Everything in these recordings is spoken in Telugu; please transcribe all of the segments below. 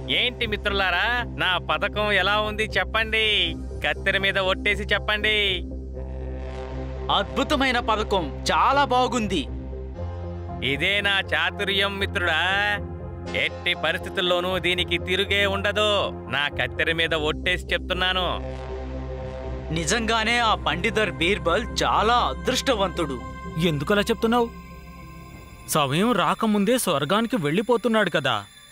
ఏంటి మిత్రులారా నా పథకం ఎలా ఉంది చెప్పండి కత్తెర మీద ఒట్టేసి చెప్పండి అద్భుతమైన పథకం చాలా బాగుంది ఇదే నా చాతుర్యం మిత్రుడా ఎట్టి పరిస్థితుల్లోనూ దీనికి తిరుగే ఉండదు నా కత్తెర మీద ఒట్టేసి చెప్తున్నాను నిజంగానే ఆ పండితర్ బీర్బల్ చాలా అదృష్టవంతుడు ఎందుకలా చెప్తున్నావు సమయం రాకముందే స్వర్గానికి వెళ్ళిపోతున్నాడు కదా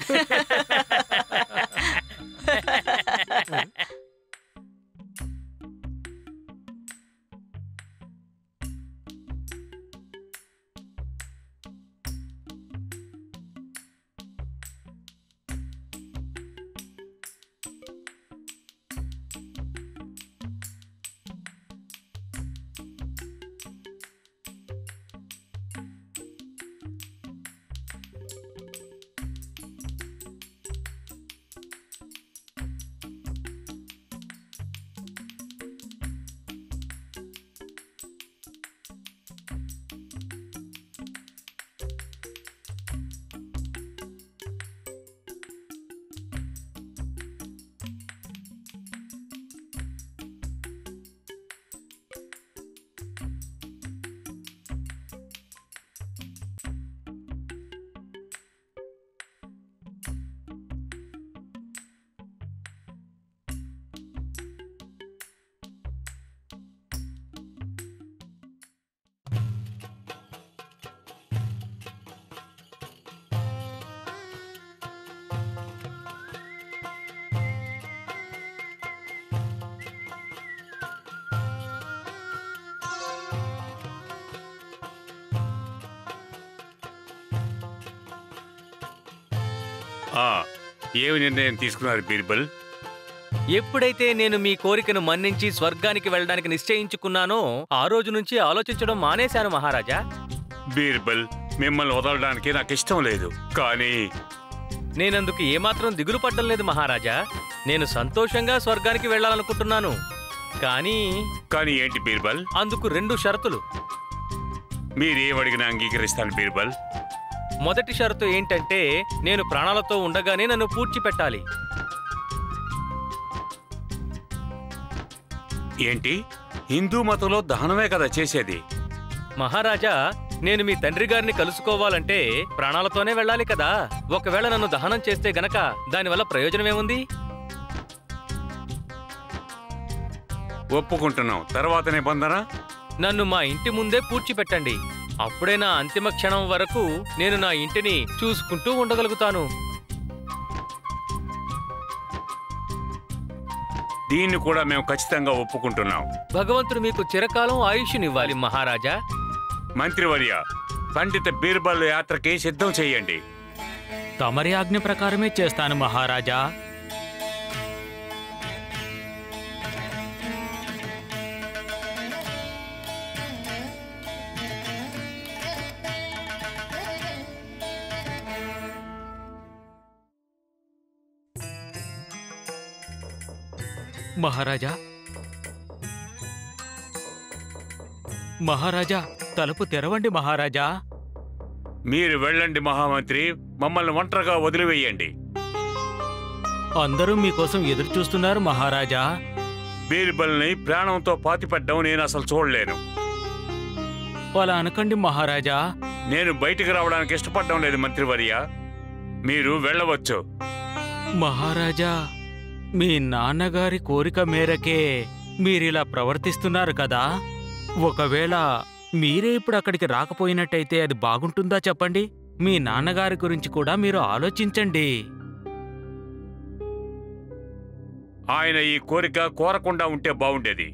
ఆ, ఏమి నిర్ణయం తీసుకున్నారు బీర్బల్ ఎప్పుడైతే నేను మీ కోరికను మన్నించి స్వర్గానికి వెళ్ళడానికి నిశ్చయించుకున్నానో ఆ రోజు నుంచి ఆలోచించడం మానేశాను మహారాజా బీర్బల్ మిమ్మల్ని వదలడానికి నాకు ఇష్టం లేదు కానీ నేనందుకు ఏమాత్రం దిగులు పడ్డం లేదు మహారాజా నేను సంతోషంగా స్వర్గానికి వెళ్ళాలనుకుంటున్నాను కానీ కానీ ఏంటి బీర్బల్ అందుకు రెండు షరతులు మీరేమడిగినా అంగీకరిస్తాను బీర్బల్ మొదటి షరతు ఏంటంటే నేను ప్రాణాలతో ఉండగానే నన్ను పూడ్చిపెట్టాలి ఏంటి హిందూ మతంలో దహనమే కదా చేసేది మహారాజా నేను మీ తండ్రి గారిని కలుసుకోవాలంటే ప్రాణాలతోనే వెళ్ళాలి కదా ఒకవేళ నన్ను దహనం చేస్తే గనక దానివల్ల ప్రయోజనమేముంది ఒప్పుకుంటున్నాం తర్వాత నిబంధన నన్ను మా ఇంటి ముందే పూడ్చిపెట్టండి అప్పుడే నా అంతిమ క్షణం వరకు నేను నా ఇంటిని చూసుకుంటూ ఉండగలుగుతాను దీన్ని కూడా మేము ఖచ్చితంగా ఒప్పుకుంటున్నాం భగవంతుడు మీకు చిరకాలం ఆయుష్నివ్వాలి మహారాజా మంత్రివర్య పండిత బీర్బల్ యాత్రకి సిద్ధం చేయండి తమరి ఆజ్ఞ ప్రకారమే చేస్తాను మహారాజా మహారాజా మహారాజా తలుపు తెరవండి మహారాజా మీరు వెళ్ళండి మహామంత్రి మమ్మల్ని ఒంటరిగా వదిలివేయండి అందరూ మీకోసం ఎదురు చూస్తున్నారు మహారాజా బీర్బల్ని ప్రాణంతో పాతిపెట్టడం నేను అసలు చూడలేను అలా అనకండి మహారాజా నేను బయటికి రావడానికి ఇష్టపడడం లేదు మంత్రివర్య మీరు వెళ్ళవచ్చు మహారాజా మీ నాన్నగారి కోరిక మేరకే మీరిలా ప్రవర్తిస్తున్నారు కదా ఒకవేళ మీరే ఇప్పుడు అక్కడికి రాకపోయినట్టయితే అది బాగుంటుందా చెప్పండి మీ నాన్నగారి గురించి కూడా మీరు ఆలోచించండి ఆయన ఈ కోరిక కోరకుండా ఉంటే బాగుండేది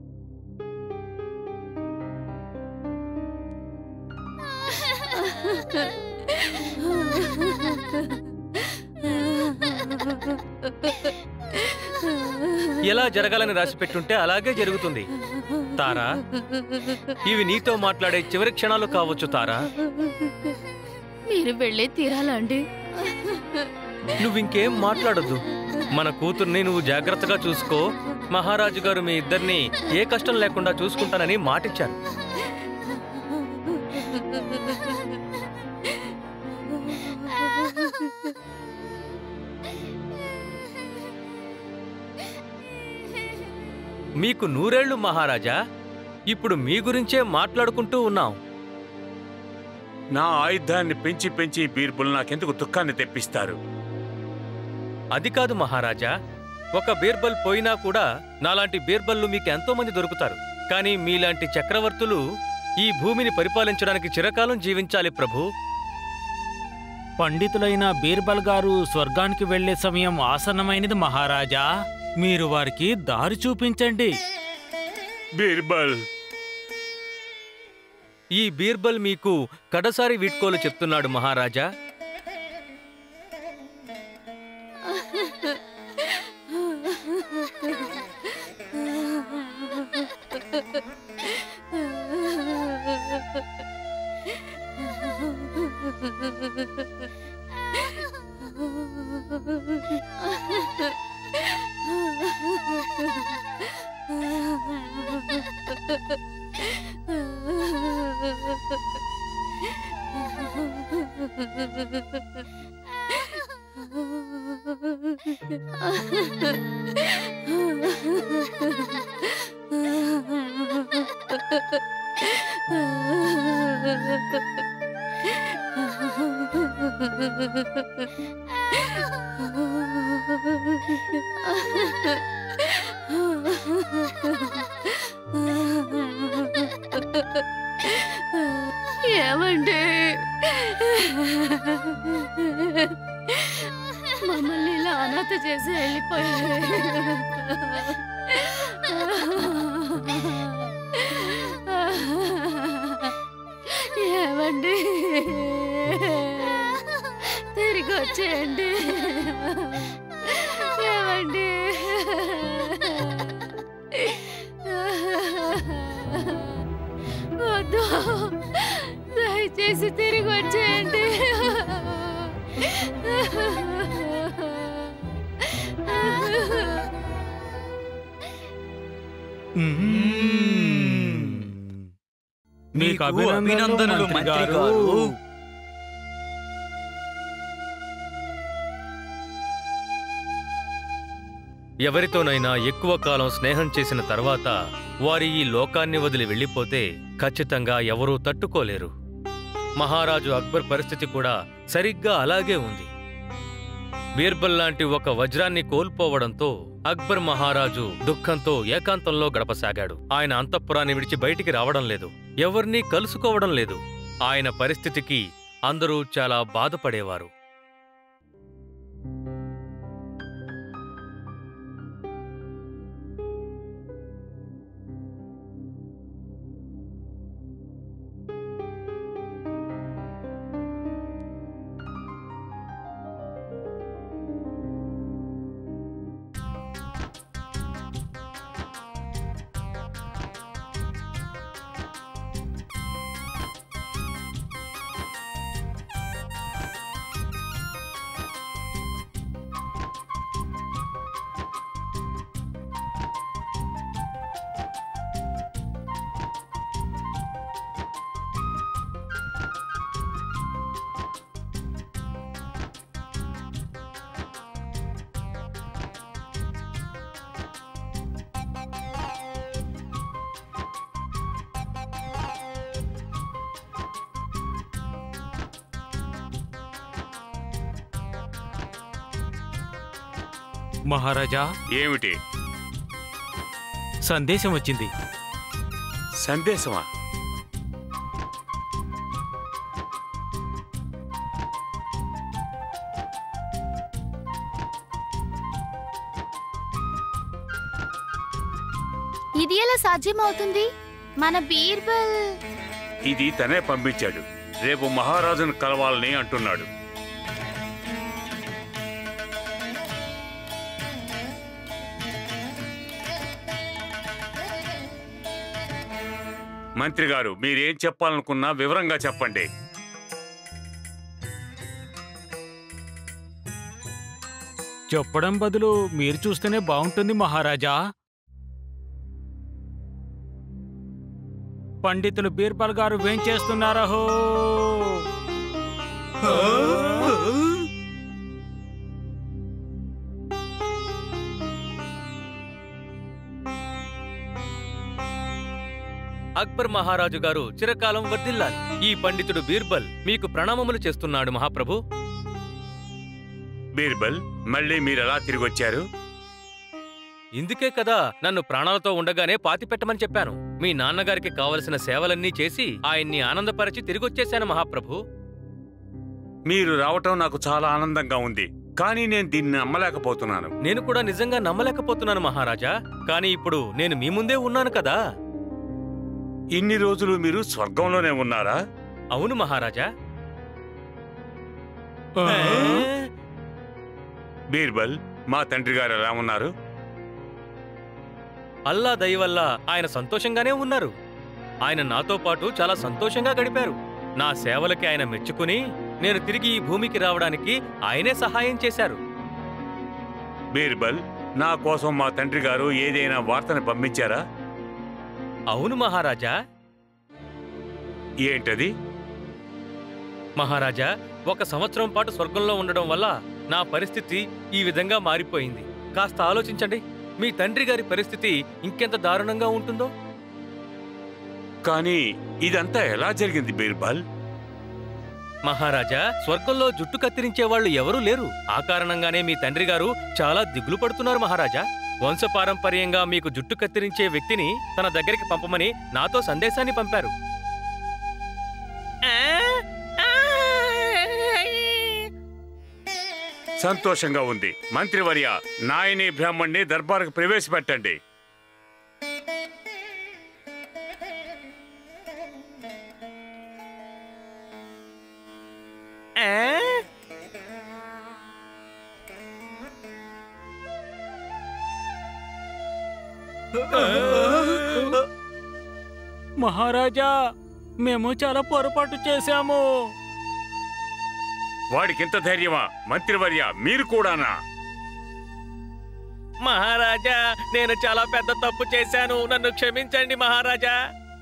ఎలా జరగాలని రాసి పెట్టుంటే అలాగే జరుగుతుంది తారా ఇవి నీతో మాట్లాడే చివరి క్షణాలు కావచ్చు తారా మీరు వెళ్ళే తీరాలా అండి నువ్వింకేం మాట్లాడొద్దు మన కూతుర్ని నువ్వు జాగ్రత్తగా చూసుకో మహారాజు గారు మీ ఇద్దరిని ఏ కష్టం లేకుండా చూసుకుంటానని మాటిచ్చారు మీకు నూరేళ్లు మహారాజా ఇప్పుడు మీ గురించే మాట్లాడుకుంటూ ఉన్నాం నా ఆయుధాన్ని పెంచి పెంచి బీర్బుల్ నాకెందుకు దుఃఖాన్ని తెప్పిస్తారు అది కాదు మహారాజా ఒక బీర్బల్ పోయినా కూడా నాలాంటి బీర్బల్లు మీకు ఎంతో మంది దొరుకుతారు కానీ మీలాంటి చక్రవర్తులు ఈ భూమిని పరిపాలించడానికి చిరకాలం జీవించాలి ప్రభు పండితులైన బీర్బల్ గారు స్వర్గానికి వెళ్లే సమయం ఆసన్నమైనది మహారాజా మీరు వారికి దారి చూపించండి బీర్బల్ ఈ బీర్బల్ మీకు కడసారి వీడ్కోలు చెప్తున్నాడు మహారాజా ఏమండి మమ్మల్ని ఇలా అనాథ చేసి వెళ్ళిపోయారు ఏమండి తిరిగి వచ్చేయండి ఏమండి వద్దు దయచేసి తిరిగి వచ్చేయండి మీకు మీకు అభినందనలు మంత్రి గారు ఎవరితోనైనా ఎక్కువ కాలం స్నేహం చేసిన తర్వాత వారి ఈ లోకాన్ని వదిలి వెళ్ళిపోతే ఖచ్చితంగా ఎవరూ తట్టుకోలేరు మహారాజు అక్బర్ పరిస్థితి కూడా సరిగ్గా అలాగే ఉంది బీర్బల్ లాంటి ఒక వజ్రాన్ని కోల్పోవడంతో అక్బర్ మహారాజు దుఃఖంతో ఏకాంతంలో గడపసాగాడు ఆయన అంతఃపురాన్ని విడిచి బయటికి రావడం లేదు ఎవరినీ కలుసుకోవడం లేదు ఆయన పరిస్థితికి అందరూ చాలా బాధపడేవారు మహారాజా ఏమిటి సందేశం వచ్చింది సందేశమా ఇది ఎలా సాధ్యమవుతుంది మన బీర్బల్ ఇది తనే పంపించాడు రేపు మహారాజును కలవాలని అంటున్నాడు మంత్రి గారు మీరేం చెప్పాలనుకున్నా వివరంగా చెప్పండి చెప్పడం బదులు మీరు చూస్తేనే బాగుంటుంది మహారాజా పండితులు బీర్బల్ గారు ఏం చేస్తున్నారహో అక్బర్ మహారాజు గారు చిరకాలం వర్ధిల్లాలి ఈ పండితుడు బీర్బల్ మీకు ప్రణామములు చేస్తున్నాడు మహాప్రభు బీర్బల్ మళ్ళీ మీరెలా తిరిగొచ్చారు ఇందుకే కదా నన్ను ప్రాణాలతో ఉండగానే పాతి పెట్టమని చెప్పాను మీ నాన్నగారికి కావలసిన సేవలన్నీ చేసి ఆయన్ని ఆనందపరిచి తిరిగొచ్చేశాను మహాప్రభు మీరు రావటం నాకు చాలా ఆనందంగా ఉంది కానీ నేను దీన్ని నమ్మలేకపోతున్నాను నేను కూడా నిజంగా నమ్మలేకపోతున్నాను మహారాజా కానీ ఇప్పుడు నేను మీ ముందే ఉన్నాను కదా ఇన్ని రోజులు మీరు స్వర్గంలోనే ఉన్నారా అవును మహారాజా బీర్బల్ మా తండ్రి గారు ఎలా ఉన్నారు అల్లా దయ వల్ల ఆయన సంతోషంగానే ఉన్నారు ఆయన నాతో పాటు చాలా సంతోషంగా గడిపారు నా సేవలకి ఆయన మెచ్చుకుని నేను తిరిగి ఈ భూమికి రావడానికి ఆయనే సహాయం చేశారు బీర్బల్ నా కోసం మా తండ్రి గారు ఏదైనా వార్తను పంపించారా అవును మహారాజా ఏంటది మహారాజా ఒక సంవత్సరం పాటు స్వర్గంలో ఉండడం వల్ల నా పరిస్థితి ఈ విధంగా మారిపోయింది కాస్త ఆలోచించండి మీ తండ్రి గారి పరిస్థితి ఇంకెంత దారుణంగా ఉంటుందో కానీ ఇదంతా ఎలా జరిగింది బీర్బల్ మహారాజా స్వర్గంలో జుట్టు కత్తిరించే వాళ్ళు ఎవరూ లేరు ఆ కారణంగానే మీ తండ్రి గారు చాలా దిగులు పడుతున్నారు మహారాజా వంశపారంపర్యంగా మీకు జుట్టు కత్తిరించే వ్యక్తిని తన దగ్గరికి పంపమని నాతో సందేశాన్ని పంపారు సంతోషంగా ఉంది మంత్రివర్య నాయని బ్రాహ్మణ్ణి దర్బారుకు ప్రవేశపెట్టండి మహారాజా మేము చాలా పొరపాటు చేశాము వాడికింత ధైర్యమా మంత్రివర్య మీరు కూడానా మహారాజా నేను చాలా పెద్ద తప్పు చేశాను నన్ను క్షమించండి మహారాజా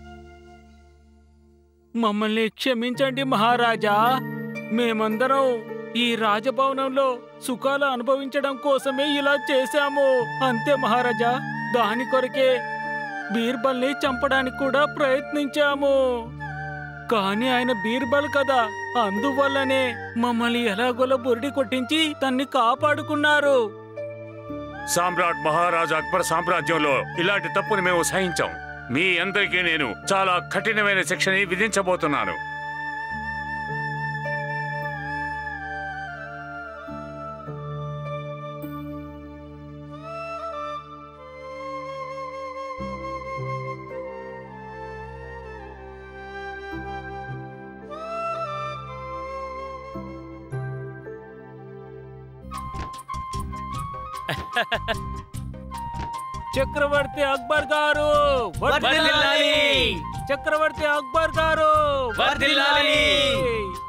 మమ్మల్ని క్షమించండి మహారాజా మేమందరం ఈ రాజభవనంలో సుఖాలు అనుభవించడం కోసమే ఇలా చేశాము అంతే మహారాజా దాని కొరకే బీర్బల్ని చంపడానికి కూడా ప్రయత్నించాము కానీ ఆయన బీర్బల్ కదా అందువల్లనే మమ్మల్ని ఎలాగోలా బురిడి కొట్టించి తన్ని కాపాడుకున్నారు సామ్రాట్ మహారాజా అక్బర్ సామ్రాజ్యంలో ఇలాంటి తప్పుని మేము సహించాం మీ అందరికీ నేను చాలా కఠినమైన శిక్షని విధించబోతున్నాను చక్రవర్తి అక్బర్ గారు వర్ధిల్లాలి! చక్రవర్తి అక్బర్ గారు వర్ధిల్లాలి!